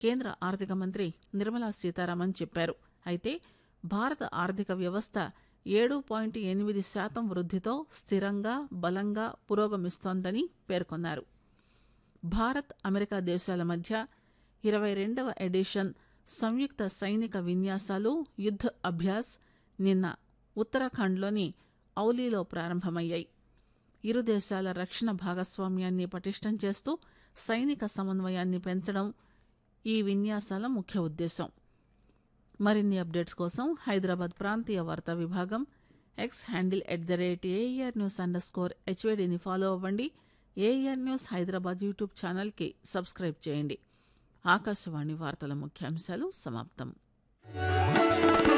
కేంద్ర ఆర్థిక మంత్రి నిర్మలా సీతారామన్ చెప్పారు అయితే భారత ఆర్థిక వ్యవస్థ ఏడు పాయింట్ ఎనిమిది శాతం వృద్ధితో స్థిరంగా బలంగా పురోగమిస్తోందని పేర్కొన్నారు భారత్ అమెరికా దేశాల మధ్య ఇరవై రెండవ ఎడిషన్ సంయుక్త సైనిక విన్యాసాలు యుద్ధ అభ్యాస్ నిన్న ఉత్తరాఖండ్లోని ఔలీలో ప్రారంభమయ్యాయి ఇరు దేశాల రక్షణ భాగస్వామ్యాన్ని పటిష్టం చేస్తూ సైనిక సమన్వయాన్ని పెంచడం ఈ విన్యాసాల ముఖ్య ఉద్దేశం మరిన్ని అప్డేట్స్ కోసం హైదరాబాద్ ప్రాంతీయ వార్తా విభాగం X handle at the rate A R news underscore స్కోర్ హెచ్వేడిని ఫాలో అవ్వండి ఏఆర్ న్యూస్ హైదరాబాద్ యూట్యూబ్ ఛానల్కి సబ్స్క్రైబ్ చేయండి ఆకాశవాణి వార్తల ముఖ్యాంశాలు సమాప్తం